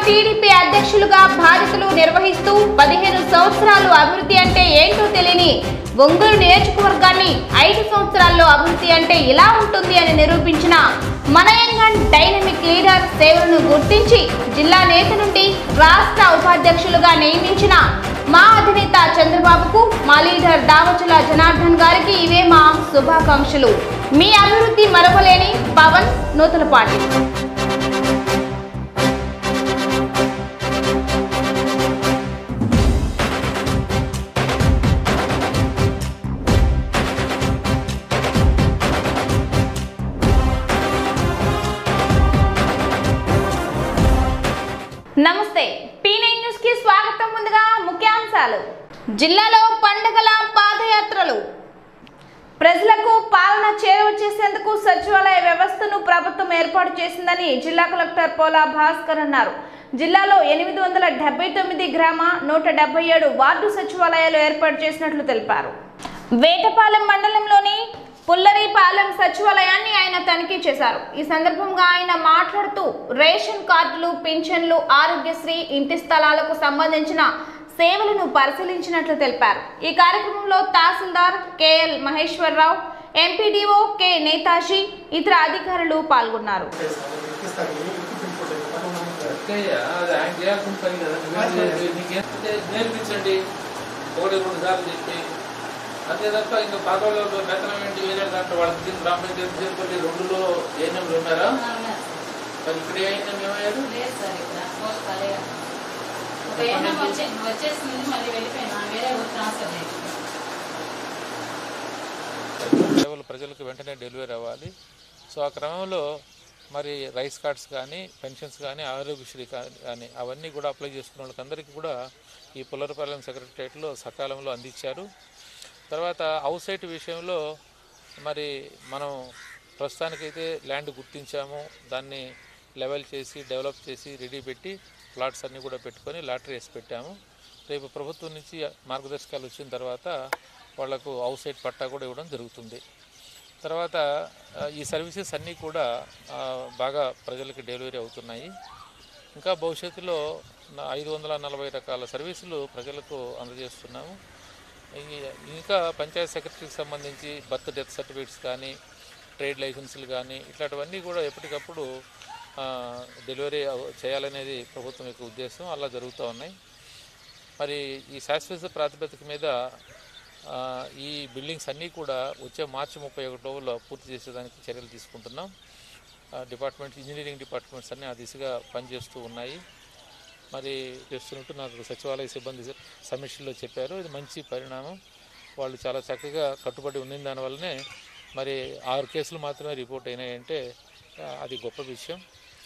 TDP అధ్యక్షులుగా బాధ్యతలు నిర్వహిస్తూ పదిహేను సంవత్సరాలు అభివృద్ధి అంటే ఏంటో తెలియని ఒంగోలు నియోజకవర్గాన్ని ఐదు సంవత్సరాల్లో అభివృద్ధి అంటే ఇలా ఉంటుంది అని నిరూపించిన మనయంగన్ డైనమిక్ లీడర్ సేవలను గుర్తించి జిల్లా నేత నుండి రాష్ట్ర ఉపాధ్యక్షులుగా నియమించిన మా అధినేత చంద్రబాబుకు మా లీడర్ దావచుల జనార్దన్ గారికి ఇవే మా శుభాకాంక్షలు మీ అభివృద్ధి మరవలేని పవన్ నూతలపాటి నమస్తే పీ నైన్ న్యూస్ కి స్వాగతం ముందుగా ముఖ్యాంశాలు జిల్లాలో పండుగల పాదయాత్రలు ప్రజలకు పాలన చేరువ చేసేందుకు సచివాలయ వ్యవస్థను ప్రభుత్వం ఏర్పాటు చేసిందని జిల్లా కలెక్టర్ పోలా భాస్కర్ అన్నారు జిల్లాలో ఎనిమిది వందల డెబ్బై తొమ్మిది గ్రామ నూట డెబ్బై ఏడు వార్డు సచివాలయాలు ఏర్పాటు చేసినట్లు తెలిపారు వేటపాలెం మండలంలోని పుల్లరిపాలెం సచివాలయాన్ని ఆయన తనిఖీ చేశారు ఈ సందర్భంగా ఆయన మాట్లాడుతూ రేషన్ కార్డులు పింఛన్లు ఆరోగ్యశ్రీ ఇంటి స్థలాలకు సంబంధించిన సేవలను పరిశీలించినట్లు తెలిపారు ఈ కార్యక్రమంలో tahsildar K L Maheswara Rao MPDO K Netaji ఇతర అధికారులు పాల్గొన్నారు అక్కయ్య, అది ఆయన చేయాల్సిన పని కదా నువ్వేం చేయాలి? నీకేం అంటే నేర్పించండి ఒకటి రెండు సార్లు చెప్పి అంతే తప్ప ఇంకా పాత వాళ్ళు వేతనం ఏంటి వేరే దాంట్లో వాళ్ళకి దీని గ్రామ పంచాయతీ చేరుకుంటే రెండులో ఏ నెంబర్ ఉన్నారా మరి ఇక్కడ ఏ నెంబర్ ఏమయ్యారు లేదు సార్ ఇక్కడ పోస్ట్ ఖాళీగా ఉంది. ఒక ఏమన్నా వచ్చే వచ్చేసింది మళ్ళీ వెళ్ళిపోయినా వేరే ఊరు ట్రాన్స్ఫర్ చేయండి సేవలు ప్రజలకు వెంటనే డెలివరీ అవ్వాలి సో ఆ క్రమంలో మరి రైస్ కార్డ్స్ కానీ పెన్షన్స్ కానీ ఆరోగ్యశ్రీ కా- కానీ అవన్నీ కూడా అప్లై చేసుకున్న వాళ్ళకందరికీ కూడా ఈ పుల్లరపాలెం సెక్రటరియట్లో సకాలంలో అందించారు తర్వాత అవుట్ సైట్ విషయంలో మరి మనం ప్రస్తుతానికైతే ల్యాండ్ గుర్తించాము దాన్ని లెవెల్ చేసి డెవలప్ చేసి రెడీ పెట్టి ప్లాట్స్ అన్నీ కూడా పెట్టుకొని లాటరీ వేసి పెట్టాము రేపు ప్రభుత్వం నుంచి మార్గదర్శకాలు వచ్చిన తర్వాత వాళ్లకు అవుట్ సైడ్ పట్టా కూడా ఇవ్వడం జరుగుతుంది తర్వాత ఆ, ఈ సర్వీసెస్ అన్నీ కూడా ఆ, బాగా ప్రజలకు డెలివరీ అవుతున్నాయి ఇంకా భవిష్యత్తులో నా- ఐదు వందల నలభై రకాల సర్వీసులు ప్రజలకు అందజేస్తున్నాము ఈ- ఇంకా పంచాయత్ సెక్రటరీకి సంబంధించి బర్త్ డెత్ సర్టిఫికేట్స్ కానీ ట్రేడ్ లైసెన్సులు కానీ ఇట్లాంటివన్నీ కూడా ఎప్పటికప్పుడు ఆ, డెలివరీ అవ- చేయాలనేది ప్రభుత్వం యొక్క ఉద్దేశం అలా జరుగుతూ ఉన్నాయి మరి ఈ శాశ్వత ప్రాతిపదిక మీద ఆ, ఈ బిల్డింగ్స్ అన్నీ కూడా వచ్చే మార్చి ముప్పై ఒకటోలో పూర్తి చేసేదానికి చర్యలు తీసుకుంటున్నాం ఆ, డిపార్ట్మెంట్ ఇంజనీరింగ్ డిపార్ట్మెంట్స్ అన్నీ ఆ దిశగా పనిచేస్తూ ఉన్నాయి మరి చేస్తున్నట్టు నాకు సచివాలయ సిబ్బంది సమీక్షలో చెప్పారు ఇది మంచి పరిణామం వాళ్ళు చాలా చక్కగా కట్టుబడి ఉన్న దానివల్లనే మరి ఆరు కేసులు మాత్రమే రిపోర్ట్ అయినాయంటే ఆ, అది గొప్ప విషయం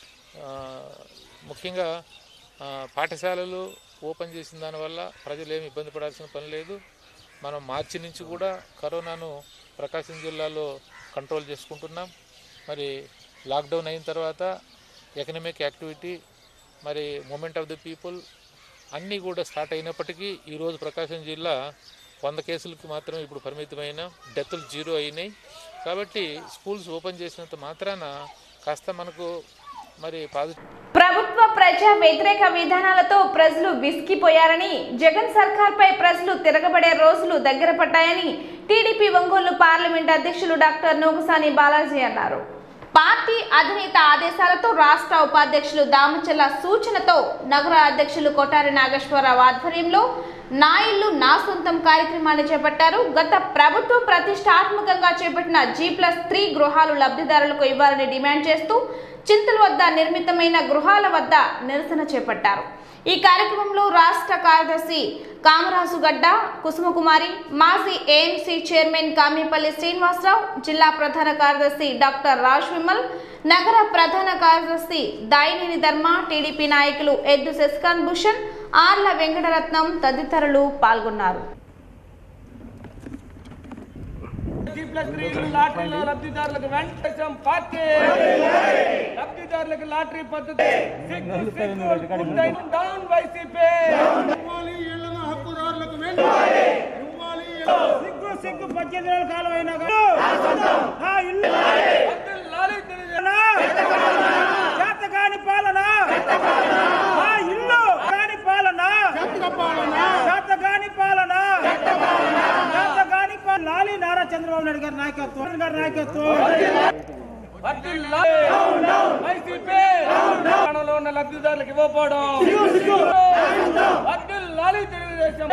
ఆ, ముఖ్యంగా ఆ, పాఠశాలలు ఓపెన్ చేసిన దానివల్ల ప్రజలు ఏమి ఇబ్బంది పడాల్సిన పని లేదు మనం మార్చి నుంచి కూడా కరోనాను ప్రకాశం జిల్లాలో కంట్రోల్ చేసుకుంటున్నాం మరి లాక్డౌన్ అయిన తర్వాత ఎకనమిక్ యాక్టివిటీ మరి మూమెంట్ ఆఫ్ ది పీపుల్ అన్నీ కూడా స్టార్ట్ అయినప్పటికీ ఈరోజు ప్రకాశం జిల్లా వంద కేసులకి మాత్రం ఇప్పుడు పరిమితమైన డెత్లు జీరో అయినాయి కాబట్టి స్కూల్స్ ఓపెన్ చేసినంత మాత్రాన కాస్త మనకు మరి పాజిటివ్ ప్రభుత్వ ప్రజా వ్యతిరేక విధానాలతో ప్రజలు విసిగిపోయారని జగన్ సర్కార్పై ప్రజలు తిరగబడే రోజులు దగ్గర పడ్డాయని టీడీపీ ఒంగోలు పార్లమెంట్ అధ్యక్షులు డాక్టర్ నూగుసాని బాలాజీ అన్నారు పార్టీ అధినేత ఆదేశాలతో రాష్ట్ర ఉపాధ్యక్షులు దామచల్ల సూచనతో నగర అధ్యక్షులు కొటారి నాగేశ్వరరావు ఆధ్వర్యంలో నా ఇల్లు నా సొంతం కార్యక్రమాన్ని చేపట్టారు గత ప్రభుత్వం ప్రతిష్టాత్మకంగా చేపట్టిన జీ ప్లస్ త్రీ గృహాలు లబ్ధిదారులకు ఇవ్వాలని డిమాండ్ చేస్తూ చింతల వద్ద నిర్మితమైన గృహాల వద్ద నిరసన చేపట్టారు ఈ కార్యక్రమంలో రాష్ట్ర కార్యదర్శి కామరాజు గడ్డ కుసుమకుమారి మాజీ ఏఎంసీ చైర్మన్ కామేపల్లి శ్రీనివాసరావు జిల్లా ప్రధాన కార్యదర్శి డాక్టర్ రాజ్ విమల్ నగర ప్రధాన కార్యదర్శి దాయినేని ధర్మ టీడీపీ నాయకులు ఎద్దు శశికాంత్ భూషణ్ ఆర్ల వెంకటరత్నం తదితరులు పాల్గొన్నారు జీ ప్లస్ త్రీ ఇల్లు లాటరీలో లబ్ధిదారులకు వెంకటేశం పార్టీ లబ్ధిదారులకు లాటరీ పద్ధతి సిగ్గు సిగ్గు గుండెను డౌన్ వైసీపీ ఇవ్వాలి ఇళ్లను హక్కుదారులకు వెంటనే ఇవ్వాలి సిగ్గు సిగ్గు పద్దెనిమిది వేల కాలం అయినా ఆ ఇల్లు వద్దులాలి తెలుగుదేశం. చేతకాని పాలన ఆ చంద్రబాబు నాయుడు గారి నాయకత్వం గారి నాయకత్వం వైసీపీ తెలంగాణలో ఉన్న లబ్ధిదారులకు ఇవ్వకపోవడం వర్ధిల్లాలి తెలుగుదేశం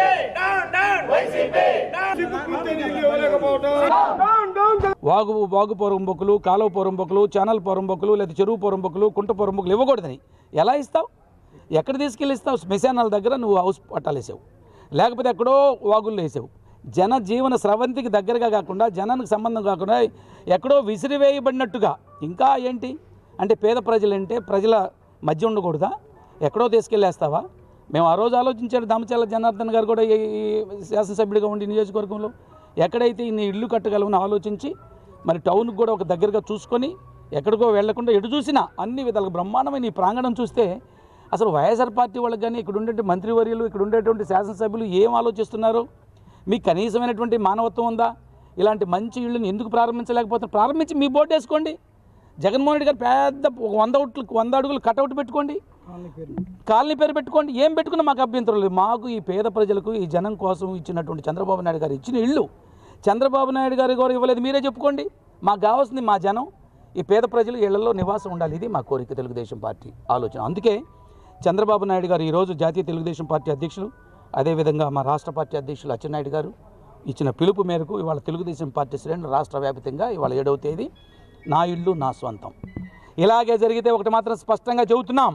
వాగు వాగు పొరంబొక్కులు కాలువ పొరంబొక్కులు ఛానల్ పొరంబొక్కులు లేదా చెరువు పొరంబొక్కులు కుంట పొరంబొక్కులు ఇవ్వకూడదని ఎలా ఇస్తావు ఎక్కడ తీసుకెళ్ళి ఇస్తావు శ్మశానాల దగ్గర నువ్వు హౌస్ పట్టాలు వేసావు లేకపోతే ఎక్కడో వాగుల్లో వేసావు జన జీవన స్రవంతికి దగ్గరగా కాకుండా జనానికి సంబంధం కాకుండా ఎక్కడో విసిరివేయబడినట్టుగా ఇంకా ఏంటి అంటే పేద ప్రజలంటే ప్రజల మధ్య ఉండకూడదా ఎక్కడో తీసుకెళ్ళేస్తావా మేము ఆ రోజు ఆలోచించాడు దామచల్ల జనార్దన్ గారు కూడా ఈ ఈ శాసనసభ్యుడిగా ఉండి నియోజకవర్గంలో ఎక్కడైతే ఇన్ని ఇల్లు కట్టగలమని ఆలోచించి మరి టౌన్కి కూడా ఒక దగ్గరగా చూసుకొని ఎక్కడికో వెళ్లకుండా ఎటు చూసినా అన్ని విధాలుగా బ్రహ్మాండమైన ఈ ప్రాంగణం చూస్తే అసలు వైఎస్ఆర్ పార్టీ వాళ్ళకి కానీ ఇక్కడ ఉండేటువంటి మంత్రివర్యులు ఇక్కడ ఉండేటువంటి శాసనసభ్యులు ఏం ఆలోచిస్తున్నారు మీకు కనీసమైనటువంటి మానవత్వం ఉందా ఇలాంటి మంచి ఇళ్ళని ఎందుకు ప్రారంభించలేకపోతున్నారు ప్రారంభించి మీ బోర్డు వేసుకోండి జగన్మోహన్ రెడ్డి గారు పెద్ద ఒక వంద అడుగులు వంద అడుగులు కటౌట్ పెట్టుకోండి కాలనీ పేరు పెట్టుకోండి ఏం పెట్టుకున్నా మాకు అభ్యంతరం లేదు మాకు ఈ పేద ప్రజలకు ఈ జనం కోసం ఇచ్చినటువంటి చంద్రబాబు నాయుడు గారు ఇచ్చిన ఇల్లు చంద్రబాబు నాయుడు గారు కూడా ఇవ్వలేదు మీరే చెప్పుకోండి మాకు కావాల్సింది మా జనం ఈ పేద ప్రజలు ఇళ్లలో నివాసం ఉండాలి ఇది మా కోరిక తెలుగుదేశం పార్టీ ఆలోచన అందుకే చంద్రబాబు నాయుడు గారు ఈరోజు జాతీయ తెలుగుదేశం పార్టీ అధ్యక్షులు అదేవిధంగా మా రాష్ట్ర పార్టీ అధ్యక్షులు అచ్చెన్నాయుడు గారు ఇచ్చిన పిలుపు మేరకు ఇవాళ తెలుగుదేశం పార్టీ శ్రేణులు రాష్ట్ర వ్యాప్తంగా ఇవాళ ఏడవ తేదీ నా ఇల్లు నా స్వంతం ఇలాగే జరిగితే ఒకటి మాత్రం స్పష్టంగా చెబుతున్నాం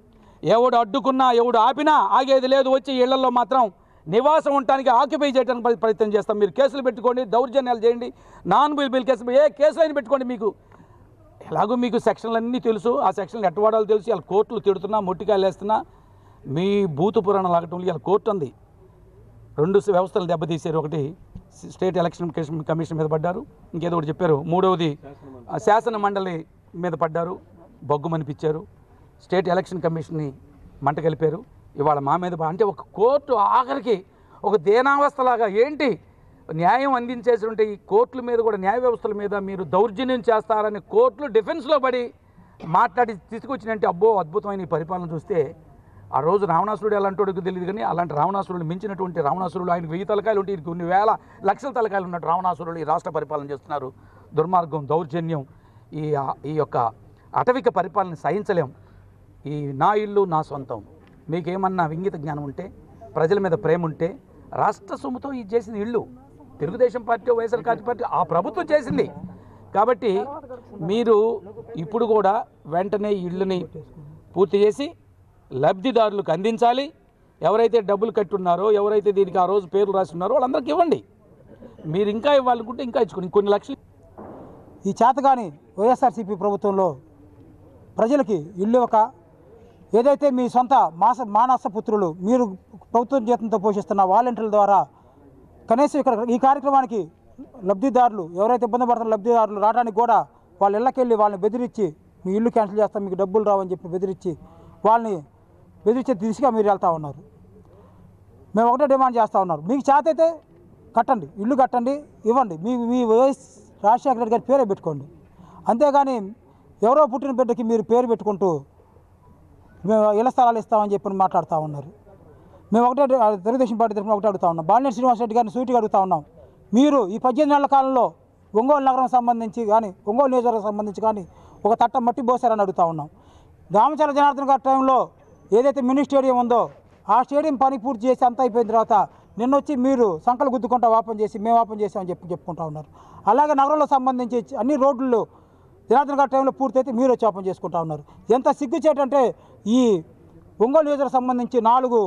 ఎవడు అడ్డుకున్నా ఎవడు ఆపినా ఆగేది లేదు వచ్చి ఇళ్లలో మాత్రం నివాసం ఉండటానికి ఆక్యుపై చేయడానికి ప్ర- ప్రయత్నం చేస్తాం మీరు కేసులు పెట్టుకోండి దౌర్జన్యాలు చేయండి నాన్ బిల్ బిల్ కేసు ఏ కేసులు అయినా పెట్టుకోండి మీకు ఎలాగో మీకు సెక్షన్లు అన్నీ తెలుసు ఆ సెక్షన్లు ఎట్టవాడాలో తెలుసు ఇలా కోర్టులు తిడుతున్నా మొట్టికాయలు వేస్తున్నా మీ భూత పురాణం లాగటం ఇలా కోర్టు ఉంది రెండు వ్యవస్థలు దెబ్బతీశారు ఒకటి స్టేట్ ఎలక్షన్ కమిషన్ కమిషన్ మీద పడ్డారు ఇంకేదో ఒకటి చెప్పారు మూడవది ఆ శాసన మండలి మీద పడ్డారు బొగ్గుమనిపించారు స్టేట్ ఎలక్షన్ కమిషన్ని మంట కలిపారు ఇవాళ మా మీద ప- అంటే ఒక కోర్టు ఆఖరికి ఒక దేనావస్థలాగా ఏంటి న్యాయం అందించేటువంటి ఈ కోర్టుల మీద కూడా న్యాయ వ్యవస్థల మీద మీరు దౌర్జన్యం చేస్తారని కోర్టులు డిఫెన్స్లో పడి మాట్లాడి తీసుకొచ్చినంటే అబ్బో అద్భుతమైన ఈ పరిపాలన చూస్తే ఆ రోజు రావణాసురుడు ఎలాంటి తెలియదు కానీ అలాంటి రావణాసురుడు మించినటువంటి రావణాసురుడు ఆయనకు వెయ్యి తలకాయలు ఉంటే ఈయనకి కొన్ని వేల లక్షల తలకాయలు ఉన్నట్టు రావణాసురుడు ఈ రాష్ట్ర పరిపాలన చేస్తున్నారు దుర్మార్గం దౌర్జన్యం ఈ ఈ యొక్క అటవిక పరిపాలన సహించలేం ఈ నా ఇల్లు నా సొంతం మీకేమన్నా వింగిత జ్ఞానం ఉంటే ప్రజల మీద ప్రేమ ఉంటే రాష్ట్ర సొమ్ముతో ఇది చేసిన ఇల్లు Telugu Desam party YSR Congress party ఆ ప్రభుత్వం చేసింది కాబట్టి మీరు ఇప్పుడు కూడా వెంటనే ఈ ఇళ్ళని పూర్తి చేసి లబ్ధిదారులకు అందించాలి ఎవరైతే డబ్బులు కట్టున్నారో ఎవరైతే దీనికి ఆ రోజు పేర్లు రాసి ఉన్నారో వాళ్ళందరికీ ఇవ్వండి మీరు ఇంకా ఇవ్వాలనుకుంటే ఇంకా ఇచ్చుకోండి కొన్ని లక్షలు ఈ చేతగాని వైఎస్ఆర్సీపీ ప్రభుత్వంలో ప్రజలకి ఇల్లు ఒక ఏదైతే మీ సొంత మాస మానస పుత్రులు మీరు ప్రభుత్వం జీతంతో పోషిస్తున్న వాలంటీర్ల ద్వారా కనీసం ఇక్కడ ఈ కార్యక్రమానికి లబ్ధిదారులు ఎవరైతే ఇబ్బంది పడుతున్న లబ్ధిదారులు రావడానికి కూడా వాళ్ళ ఇళ్ళకి వెళ్ళి వాళ్ళని బెదిరించి మీ ఇల్లు క్యాన్సిల్ చేస్తాం మీకు డబ్బులు రావని చెప్పి బెదిరించి వాళ్ళని బెదిరించే దిశగా మీరు వెళ్తూ ఉన్నారు మేము ఒకటే డిమాండ్ చేస్తూ ఉన్నారు మీకు చేత అయితే కట్టండి ఇల్లు కట్టండి ఇవ్వండి మీ మీ వైఎస్ రాజశేఖర రెడ్డి గారి పేరే పెట్టుకోండి అంతేగాని ఎవరో పుట్టిన బిడ్డకి మీరు పేరు పెట్టుకుంటూ మేము ఇళ్ల స్థలాలు ఇస్తామని చెప్పి మాట్లాడుతూ ఉన్నారు మేము ఒకటే ఆ, తెలుగుదేశం పార్టీ తరఫున ఒకటే అడుగుతా ఉన్నాం బాలినేని శ్రీనివాస్ రెడ్డి గారిని సూటిగా అడుగుతా ఉన్నాం మీరు ఈ పద్దెనిమిది నెలల కాలంలో ఒంగోలు నగరం సంబంధించి కానీ ఒంగోలు నియోజకవర్గం సంబంధించి కానీ ఒక తట్ట మట్టి పోసారని అడుగుతా ఉన్నాం దామచల జనార్దన్ గారి టైంలో ఏదైతే మినీ స్టేడియం ఉందో ఆ స్టేడియం పని పూర్తి చేసి అంతా అయిపోయిన తర్వాత నిన్న వచ్చి మీరు సంకలు గుద్దుకుంటా ఓపెన్ చేసి మేము ఓపెన్ చేసామని చెప్పి చెప్పుకుంటా ఉన్నారు అలాగే నగరంలో సంబంధించి అన్ని రోడ్లు జనార్దన్ గారి టైంలో పూర్తయితే మీరు వచ్చి ఓపెన్ చేసుకుంటా ఉన్నారు ఎంత సిగ్గుచేటంటే ఈ ఒంగోలు నియోజకవర్గం సంబంధించి నాలుగు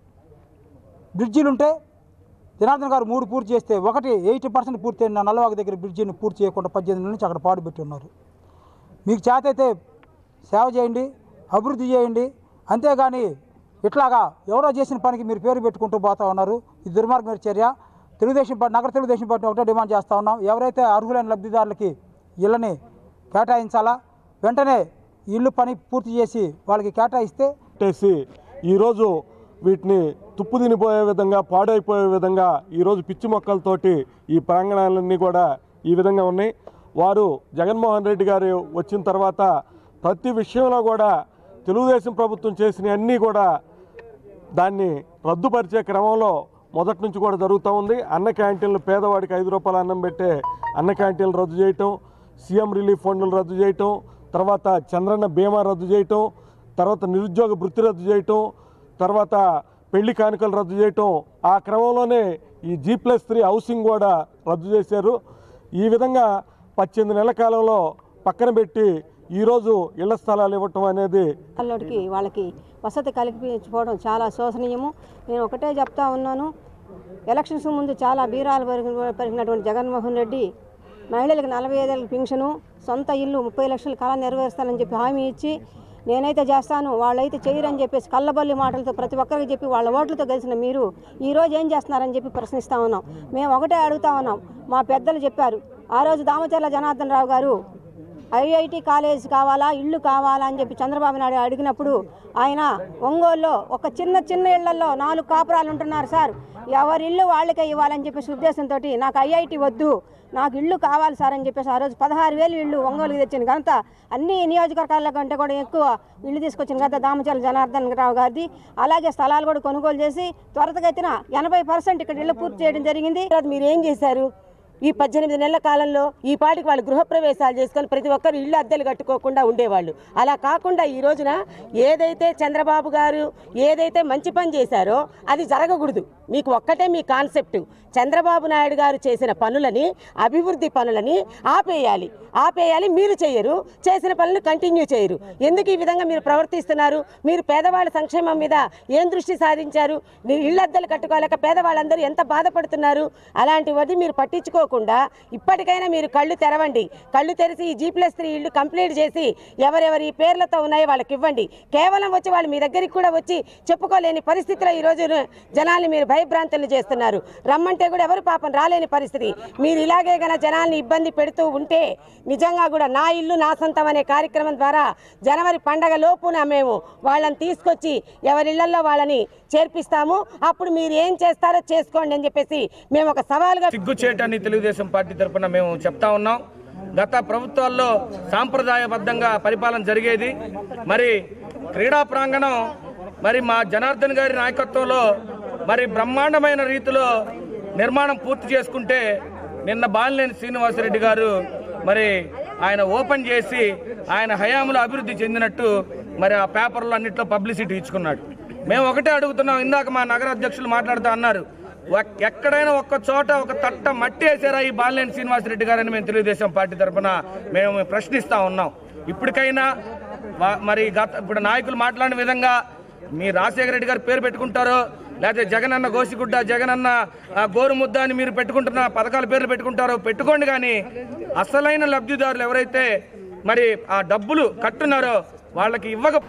బ్రిడ్జీలు ఉంటే జనార్దన్ గారు మూడు పూర్తి చేస్తే ఒకటి ఎయిటీ పర్సెంట్ పూర్తి అయిన నల్లవాగ దగ్గర బ్రిడ్జిని పూర్తి చేయకుండా పద్దెనిమిది నెలల నుంచి అక్కడ పాడుపెట్టి ఉన్నారు మీకు చేత అయితే సేవ చేయండి అభివృద్ధి చేయండి అంతేగాని ఇట్లాగా ఎవరో చేసిన పనికి మీరు పేరు పెట్టుకుంటూ పోతా ఉన్నారు ఇది దుర్మార్గమైన చర్య తెలుగుదేశం పార్టీ నగర తెలుగుదేశం పార్టీ ఒకటే డిమాండ్ చేస్తూ ఉన్నాం ఎవరైతే అర్హులైన లబ్ధిదారులకి ఇళ్ళని కేటాయించాలా వెంటనే ఇల్లు పని పూర్తి చేసి వాళ్ళకి కేటాయిస్తే పెట్టేసి ఈరోజు వీటిని తుప్పు తినిపోయే విధంగా పాడైపోయే విధంగా ఈరోజు పిచ్చి మొక్కలతోటి ఈ ప్రాంగణాలన్నీ కూడా ఈ విధంగా ఉన్నాయి వారు జగన్మోహన్ రెడ్డి గారు వచ్చిన తర్వాత ప్రతి విషయంలో కూడా తెలుగుదేశం ప్రభుత్వం చేసిన అన్నీ కూడా దాన్ని రద్దుపరిచే క్రమంలో మొదటి నుంచి కూడా జరుగుతూ ఉంది అన్న క్యాంటీన్లు పేదవాడికి ఐదు రూపాయల అన్నం పెట్టే అన్న క్యాంటీన్లు రద్దు చేయటం సీఎం రిలీఫ్ ఫండ్లు రద్దు చేయటం తర్వాత చంద్రన్న బీమా రద్దు చేయటం తర్వాత నిరుద్యోగ వృత్తి రద్దు చేయటం తర్వాత పెళ్లి కానుకలు రద్దు చేయటం ఆ క్రమంలోనే ఈ జీ ప్లస్ త్రీ హౌసింగ్ కూడా రద్దు చేశారు ఈ విధంగా పద్దెనిమిది నెలల కాలంలో పక్కన పెట్టి ఈరోజు ఇళ్ల స్థలాలు ఇవ్వటం అనేది పిల్లడికి వాళ్ళకి వసతి కల్పించుకోవడం చాలా శోచనీయము నేను ఒకటే చెప్తా ఉన్నాను ఎలక్షన్స్ ముందు చాలా బీరాలు పెరిగి- పెరిగినటువంటి జగన్మోహన్ రెడ్డి మహిళలకు నలభై ఐదేళ్ళకి పింఛను సొంత ఇల్లు ముప్పై లక్షల కళ నెరవేరుస్తానని చెప్పి హామీ ఇచ్చి నేనైతే చేస్తాను వాళ్ళైతే చేయరని చెప్పేసి కళ్ళబల్లి మాటలతో ప్రతి ఒక్కరికి చెప్పి వాళ్ళ ఓట్లతో గెలిచిన మీరు ఈ రోజు ఏం చేస్తున్నారని చెప్పి ప్రశ్నిస్తా ఉన్నాం మేము ఒకటే అడుగుతా ఉన్నాం మా పెద్దలు చెప్పారు ఆ రోజు దామచర్ల జనార్దన్ రావు గారు ఐఐటి కాలేజ్ కావాలా ఇల్లు కావాలా అని చెప్పి చంద్రబాబు నాయుడు అడిగినప్పుడు ఆయన ఒంగోలులో ఒక చిన్న చిన్న ఇళ్లలో నాలుగు కాపురాలు ఉంటున్నారు సార్ ఎవరి ఇల్లు వాళ్ళకే ఇవ్వాలని చెప్పేసి ఉద్దేశంతో నాకు ఐఐటి వద్దు నాకు ఇల్లు కావాలి సార్ అని చెప్పేసి ఆ రోజు పదహారు వేలు ఇల్లు ఒంగోలుకి తెచ్చిన ఘనత అన్ని నియోజకవర్గాల కంటే కూడా ఎక్కువ ఇల్లు తీసుకొచ్చిన ఘనత దామచర్ల జనార్దన్ రావు గారిది అలాగే స్థలాలు కూడా కొనుగోలు చేసి త్వరతగతిన ఎనభై పర్సెంట్ ఇక్కడ ఇల్లు పూర్తి చేయడం జరిగింది తర్వాత మీరు ఏం చేశారు ఈ పద్దెనిమిది నెలల కాలంలో ఈ పాటికి వాళ్ళు గృహప్రవేశాలు చేసుకొని ప్రతి ఒక్కరు ఇల్లు అద్దెలు కట్టుకోకుండా ఉండేవాళ్ళు అలా కాకుండా ఈ రోజున ఏదైతే చంద్రబాబు గారు ఏదైతే మంచి పని చేశారో అది జరగకూడదు మీకు ఒక్కటే మీ కాన్సెప్ట్ చంద్రబాబు నాయుడు గారు చేసిన పనులని అభివృద్ధి పనులని ఆపేయాలి ఆపేయాలి మీరు చేయరు చేసిన పనులు కంటిన్యూ చేయరు ఎందుకు ఈ విధంగా మీరు ప్రవర్తిస్తున్నారు మీరు పేదవాళ్ళ సంక్షేమం మీద ఏం దృష్టి సాధించారు మీరు ఇళ్ళద్దలు కట్టుకోలేక పేదవాళ్ళందరూ ఎంత బాధపడుతున్నారు అలాంటివన్నీ మీరు పట్టించుకోకుండా ఇప్పటికైనా మీరు కళ్ళు తెరవండి కళ్ళు తెరిచి ఈ జీ ప్లస్ త్రీ ఇల్లు కంప్లీట్ చేసి ఎవరెవరి పేర్లతో ఉన్నాయో వాళ్ళకి ఇవ్వండి కేవలం వచ్చి వాళ్ళు మీ దగ్గరికి కూడా వచ్చి చెప్పుకోలేని పరిస్థితిలో ఈ రోజు జనాల్ని మీరు భయభ్రాంతులు చేస్తున్నారు రమ్మంటే కూడా ఎవరు పాపం రాలేని పరిస్థితి మీరు ఇలాగే గన జనాల్ని ఇబ్బంది పెడుతూ ఉంటే నిజంగా కూడా నా ఇల్లు నా సొంతం అనే కార్యక్రమం ద్వారా జనవరి పండగ లోపున మేము వాళ్ళని తీసుకొచ్చి ఎవరి ఇళ్లలో వాళ్ళని చేర్పిస్తాము అప్పుడు మీరు ఏం చేస్తారో చేసుకోండి అని చెప్పేసి మేము ఒక సవాలుగా సిగ్గు చేయటాన్ని తెలుగుదేశం పార్టీ తరఫున మేము చెప్తా ఉన్నాం గత ప్రభుత్వాల్లో సాంప్రదాయబద్ధంగా పరిపాలన జరిగేది మరి క్రీడా ప్రాంగణం మరి మా జనార్దన్ గారి నాయకత్వంలో మరి బ్రహ్మాండమైన రీతిలో నిర్మాణం పూర్తి చేసుకుంటే నిన్న బాలినేని శ్రీనివాసరెడ్డి గారు మరి ఆయన ఓపెన్ చేసి ఆయన హయాంలో అభివృద్ధి చెందినట్టు మరి ఆ పేపర్లో అన్నింటిలో పబ్లిసిటీ ఇచ్చుకున్నాడు మేము ఒకటే అడుగుతున్నాం ఇందాక మా నగర అధ్యక్షులు మాట్లాడుతూ అన్నారు ఒక్- ఎక్కడైనా ఒక్క చోట ఒక తట్ట మట్టి వేసారా ఈ బాలినేని శ్రీనివాసరెడ్డి గారని మేము తెలుగుదేశం పార్టీ తరఫున మేము ప్రశ్నిస్తా ఉన్నాం ఇప్పటికైనా వా- మరి గత ఇప్పుడు నాయకులు మాట్లాడిన విధంగా మీ రాజశేఖర రెడ్డి గారు పేరు పెట్టుకుంటారో లేకపోతే జగనన్న గోసిగుడ్డ జగనన్న ఆ, గోరుముద్ద అని మీరు పెట్టుకుంటున్న పథకాల పేర్లు పెట్టుకుంటారో పెట్టుకోండి కానీ అసలైన లబ్ధిదారులు ఎవరైతే మరి ఆ డబ్బులు కట్టున్నారో వాళ్ళకి ఇవ్వక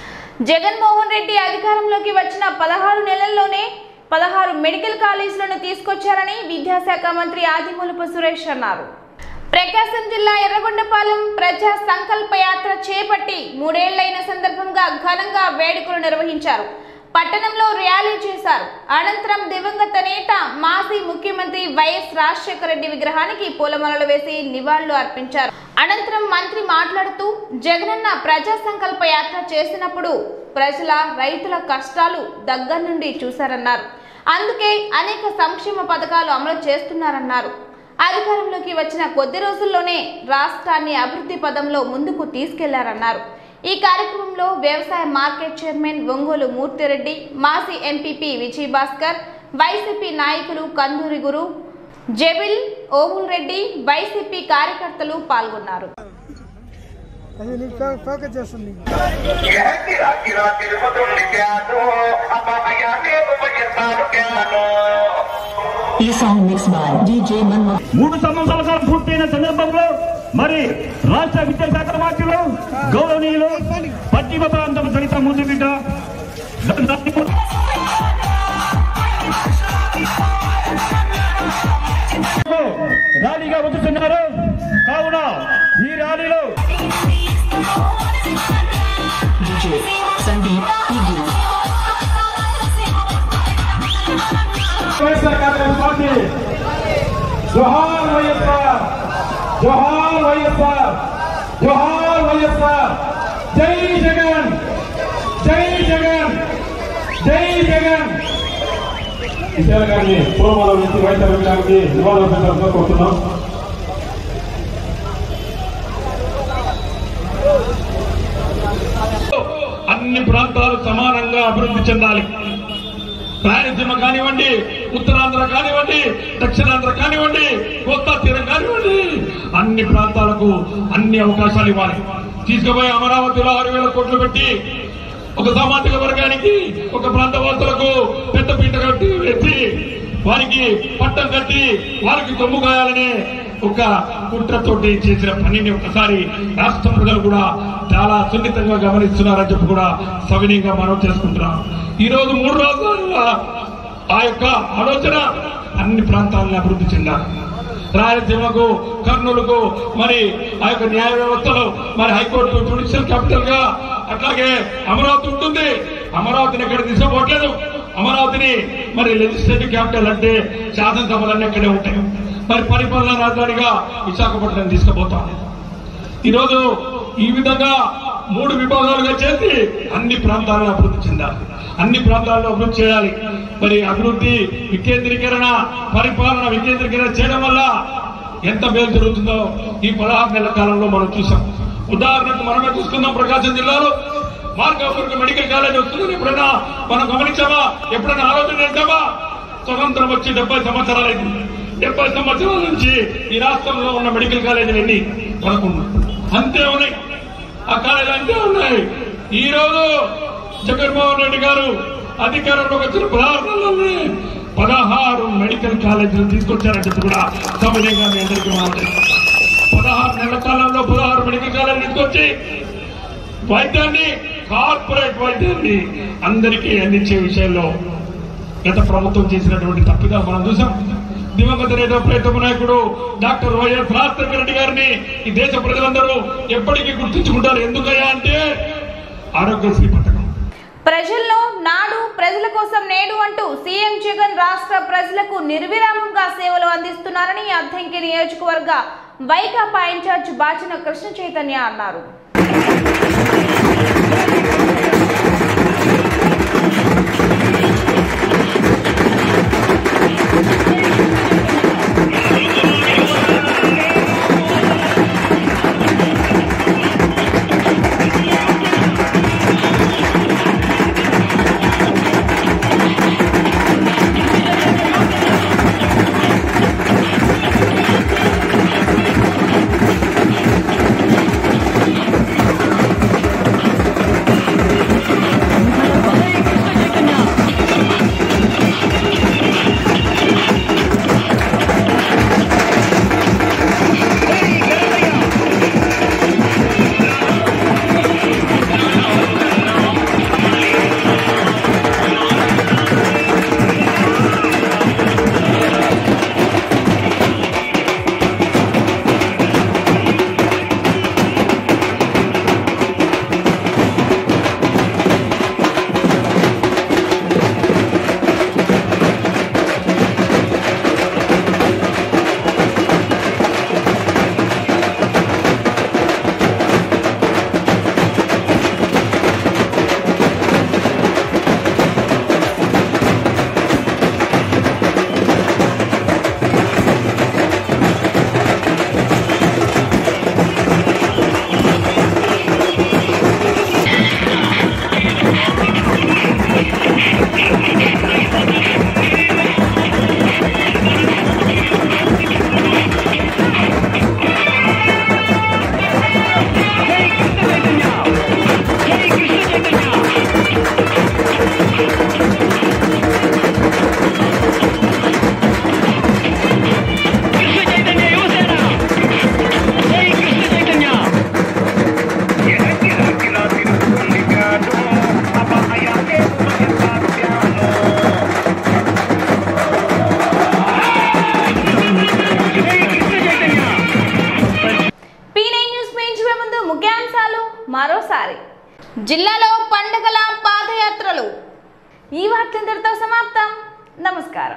జగన్మోహన్ రెడ్డి అధికారంలోకి వచ్చిన పదహారు నెలల్లోనే పదహారు మెడికల్ కాలేజీలను తీసుకొచ్చారని విద్యాశాఖ మంత్రి ఆదిమూలపు సురేష్ అన్నారు ప్రకాశం జిల్లా ఎర్రగొండపాలెం ప్రజా సంకల్ప యాత్ర చేపట్టి మూడేళ్లైన సందర్భంగా ఘనంగా వేడుకలు నిర్వహించారు పట్టణంలో ర్యాలీ చేశారు అనంతరం దివంగత నేత మాజీ ముఖ్యమంత్రి వైఎస్ రాజశేఖర రెడ్డి విగ్రహానికి పూలమాలలు వేసి నివాళులు అర్పించారు అనంతరం మంత్రి మాట్లాడుతూ జగనన్న ప్రజా సంకల్ప యాత్ర చేసినప్పుడు ప్రజల రైతుల కష్టాలు దగ్గర నుండి చూశారన్నారు అందుకే అనేక సంక్షేమ పథకాలు అమలు చేస్తున్నారన్నారు అధికారంలోకి వచ్చిన కొద్ది రోజుల్లోనే రాష్ట్రాన్ని అభివృద్ధి పదంలో ముందుకు తీసుకెళ్లారన్నారు ఈ కార్యక్రమంలో వ్యవసాయ మార్కెట్ చైర్మన్ ఒంగోలు మూర్తిరెడ్డి మాజీ ఎంపీపీ విజయ్ భాస్కర్ వైసీపీ నాయకులు కందూరి గురు జెబిల్ ఓముల్ రెడ్డి వైసీపీ కార్యకర్తలు పాల్గొన్నారు ఈ song mix by DJ Manmohan మూడు సంవత్సరాల పూర్తయిన సందర్భంలో మరి రాష్ట్ర విద్యాశాఖ మంత్రులు గౌరవనీయులు పశ్చిమ ప్రాంతం దళిత ముందు బిడ్డ ర్యాలీగా వస్తున్నారు కావున ఈ ర్యాలీలో DJ Sandeep Eagle YSR Congress party జోహార్ వైఎస్ఆర్ జోహార్ వైఎస్ఆర్ జోహార్ వైఎస్ఆర్ జై జగన్ జై జగన్ జై జగన్ విశాల గారిని పూర్వమాల నుంచి వైద్య అభివృద్ధికి నివాళులర్పించాల్సిందిగా కోరుతున్నాం అన్ని ప్రాంతాలు సమానంగా అభివృద్ధి చెందాలి రాయలసీమ కానివ్వండి ఉత్తరాంధ్ర కానివ్వండి దక్షిణాంధ్ర కానివ్వండి కోస్తా తీరం కానివ్వండి అన్ని ప్రాంతాలకు అన్ని అవకాశాలు ఇవ్వాలి తీసుకుపోయి అమరావతిలో ఆరు వేల కోట్లు పెట్టి ఒక సామాజిక వర్గానికి ఒక ప్రాంత వాసులకు పెద్ద పీట కట్టి ఎత్తి వారికి పట్టం కట్టి వారికి కొమ్ము కాయాలనే ఒక కుట్రతోటి చేసిన పనిని ఒకసారి రాష్ట్ర ప్రజలు కూడా చాలా సున్నితంగా గమనిస్తున్నారని చెప్పి కూడా సవినీయంగా మనం చేసుకుంటున్నాం ఈ రోజు మూడు రాష్ట్రాల ఆ యొక్క ఆలోచన అన్ని ప్రాంతాలను అభివృద్ధి చెందాలి రాయలసీమకు కర్నూలుకు మరి ఆ యొక్క న్యాయ వ్యవస్థలో మరి హైకోర్టు జ్యుడిషియల్ క్యాపిటల్ గా అట్లాగే అమరావతి ఉంటుంది అమరావతిని ఎక్కడ తీసుకోవట్లేదు అమరావతిని మరి లెజిస్లేటివ్ క్యాపిటల్ అంటే శాసనసభలన్నీ అక్కడే ఉంటాయి మరి పరిపాలనా రాజధానిగా విశాఖపట్నం తీసుకుపోతాం ఈరోజు ఈ విధంగా మూడు విభాగాలుగా చేసి అన్ని ప్రాంతాలను అభివృద్ధి చెందాలి అన్ని ప్రాంతాల్లో అభివృద్ధి చేయాలి మరి అభివృద్ధి వికేంద్రీకరణ పరిపాలన వికేంద్రీకరణ చేయడం వల్ల ఎంత మేలు జరుగుతుందో ఈ పదహారు నెలల కాలంలో మనం చూసాం ఉదాహరణకు మనమే చూసుకుందాం ప్రకాశం జిల్లాలో మార్గాపూర్కి మెడికల్ కాలేజ్ వస్తుందని ఎప్పుడైనా మనం గమనించామా ఎప్పుడైనా ఆలోచన చేద్దామా స్వతంత్రం వచ్చి డెబ్బై సంవత్సరాలైంది డెబ్బై సంవత్సరాల నుంచి ఈ రాష్ట్రంలో ఉన్న మెడికల్ కాలేజీలు ఎన్ని పదకొండు అంతే ఉన్నాయి ఆ కాలేజీలు అంతే ఉన్నాయి ఈ రోజు జగన్మోహన్ రెడ్డి గారు అధికారంలోకి వచ్చిన పదహారులోనే పదహారు మెడికల్ కాలేజీలు తీసుకొచ్చారని చెప్పి కూడా సమయంగా మీ అందరికీ మాట పదహారు నెలల కాలంలో పదహారు మెడికల్ కాలేజీలు తీసుకొచ్చి వైద్యాన్ని కార్పొరేట్ వైద్యాన్ని అందరికీ అందించే విషయంలో గత ప్రభుత్వం చేసినటువంటి తప్పిదాలు మనం చూసాం దివంగత నేత ప్రేతమ నాయకుడు డాక్టర్ వైఎస్ రాజశేఖర రెడ్డి గారిని ఈ దేశ ప్రజలందరూ ఎప్పటికీ గుర్తుంచుకుంటారు ఎందుకయ్యా అంటే ఆరోగ్యశ్రీ పథకం ప్రజల్లో నాడు ప్రజల కోసం నేడు అంటూ సీఎం జగన్ రాష్ట్ర ప్రజలకు నిర్విరామంగా సేవలు అందిస్తున్నారని అద్దంకి నియోజకవర్గ వైకాపా ఇన్ఛార్జ్ బాచిన కృష్ణ చైతన్య అన్నారు పీనై న్యూస్ పెంచే ముందు ముఖ్యాంశాలు మరోసారి జిల్లాలో పండగల పాదయాత్రలు ఈ వార్తలందరితో సమాప్తం నమస్కారం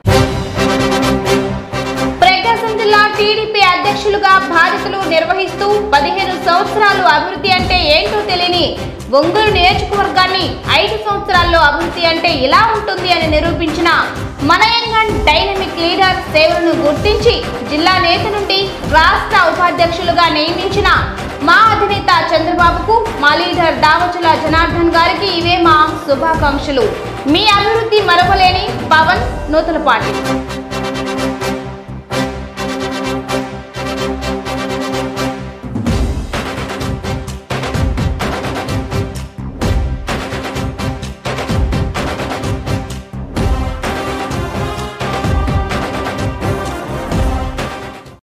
ప్రకాశం జిల్లా టీడీపీ అధ్యక్షులుగా బాధ్యతలు నిర్వహిస్తూ పదిహేను సంవత్సరాలు అభివృద్ధి అంటే ఏంటో తెలియని ఒంగోలు నియోజకవర్గాన్ని ఐదు సంవత్సరాల్లో అభివృద్ధి అంటే ఇలా ఉంటుంది అని నిరూపించిన మనయంగన్ డైనమిక్ లీడర్ సేవలను గుర్తించి జిల్లా నేత నుండి రాష్ట్ర ఉపాధ్యక్షులుగా నియమించిన మా అధినేత చంద్రబాబుకు మా లీడర్ దావచుల జనార్దన్ గారికి ఇవే మా శుభాకాంక్షలు మీ అభివృద్ధి మరవలేని పవన్ నూతలపాటి